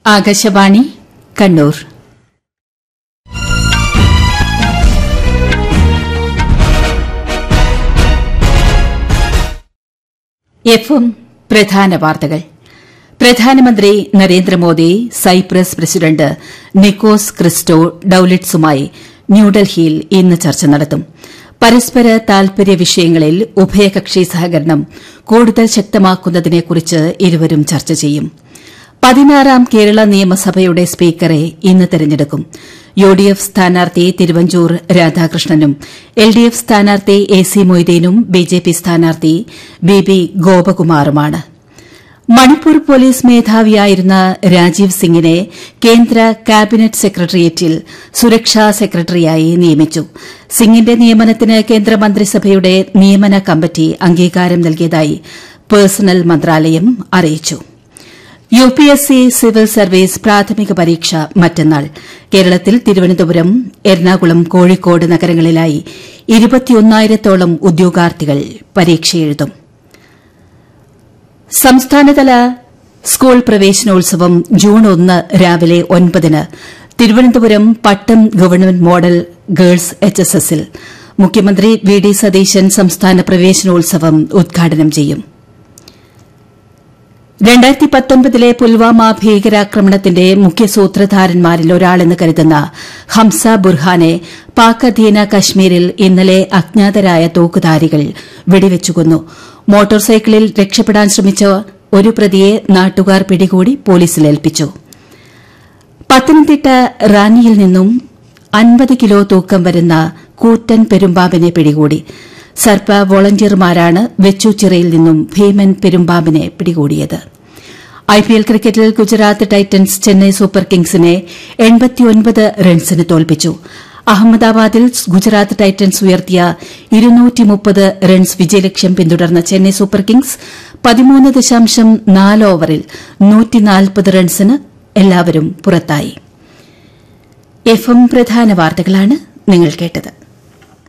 ആകാശവാണി കണ്ണൂർ എഫും പ്രധാന വാർത്തകൾ പ്രധാനമന്ത്രി നരേന്ദ്രമോദി സൈപ്രസ് പ്രസിഡന്റ് നിക്കോസ് ക്രിസ്റ്റോ ഡൌലിറ്റ്സുമായി ന്യൂഡൽഹിയിൽ ഇന്ന് ചർച്ച നടത്തും പരസ്പര താൽപര്യ വിഷയങ്ങളിൽ ഉഭയകക്ഷി സഹകരണം കൂടുതൽ ശക്തമാക്കുന്നതിനെക്കുറിച്ച് ഇരുവരും ചർച്ച ചെയ്യും പതിനാറാം കേരള നിയമസഭയുടെ സ്പീക്കറെ ഇന്ന് തെരഞ്ഞെടുക്കും യു ഡി എഫ് സ്ഥാനാർത്ഥി തിരുവഞ്ചൂർ രാധാകൃഷ്ണനും എൽ ഡി എഫ് സ്ഥാനാർത്ഥി എ സി മൊയ്തീനും ബി ജെ പി സ്ഥാനാർത്ഥി ബി ബി ഗോപകുമാറുമാണ് മണിപ്പൂർ പോലീസ് മേധാവിയായിരുന്ന രാജീവ് സിംഗിനെ കേന്ദ്ര കാബിനറ്റ് സെക്രട്ടേറിയറ്റിൽ സുരക്ഷാ സെക്രട്ടറിയായി നിയമിച്ചു സിംഗിന്റെ നിയമനത്തിന് കേന്ദ്രമന്ത്രിസഭയുടെ നിയമന കമ്മിറ്റി അംഗീകാരം നൽകിയതായി പേഴ്സണൽ മന്ത്രാലയം അറിയിച്ചു U P S C civil service പ്രാഥമിക പരീക്ഷ മറ്റന്നാൾ കേരളത്തിൽ തിരുവനന്തപുരം എറണാകുളം കോഴിക്കോട് നഗരങ്ങളിലായി ഇരുപത്തിയൊന്നായിരത്തോളം ഉദ്യോഗാർത്ഥികൾ പരീക്ഷ എഴുതും സംസ്ഥാനതല സ്കൂൾ പ്രവേശനോത്സവം ജൂൺ ഒന്ന് രാവിലെ ഒൻപതിന് Thiruvananthapuram Pattom government model girls H S എസിൽ മുഖ്യമന്ത്രി വി ഡി സതീശൻ സംസ്ഥാന പ്രവേശനോത്സവം ഉദ്ഘാടനം ചെയ്യും രണ്ടായിരത്തി പത്തൊൻപതിലെ പുൽവാമ ഭീകരാക്രമണത്തിന്റെ മുഖ്യ സൂത്രധാരന്മാരിൽ ഒരാളെന്ന് കരുതുന്ന ഹംസ ബുർഹാനെ പാക് അധീന കശ്മീരിൽ ഇന്നലെ അജ്ഞാതരായ തോക്കുധാരികൾ വെടിവെച്ചു കൊന്നു മോട്ടോർ സൈക്കിളിൽ രക്ഷപ്പെടാൻ ശ്രമിച്ച ഒരു പ്രതിയെ നാട്ടുകാർ പിടികൂടി പോലീസിലേൽപ്പിച്ചു പത്തനംതിട്ട റാന്നിയിൽ നിന്നും അൻപത് കിലോ തൂക്കം വരുന്ന കൂറ്റൻ പെരുമ്പാമ്പിനെ പിടികൂടി സർപ്പ വോളണ്ടിയർമാരാണ് വെച്ചൂച്ചിറയിൽ നിന്നും ഭീമൻ പെരുമ്പാമ്പിനെ പിടികൂടിയത് ഐപിഎൽ ക്രിക്കറ്റിൽ ഗുജറാത്ത് ടൈറ്റൻസ് ചെന്നൈ സൂപ്പർ കിങ്സിനെ റൺസിന് തോൽപ്പിച്ചു അഹമ്മദാബാദിൽ ഗുജറാത്ത് ടൈറ്റൻസ് ഉയർത്തിയ റൺസ് വിജയലക്ഷ്യം പിന്തുടർന്ന ചെന്നൈ സൂപ്പർ കിങ്സ് പതിമൂന്ന് ദശാംശം നാല് ഓവറിൽ റൺസിന് എല്ലാവരും പുറത്തായി എഫും പ്രധാന വാർത്തകളാണ് നിങ്ങൾ കേട്ടത്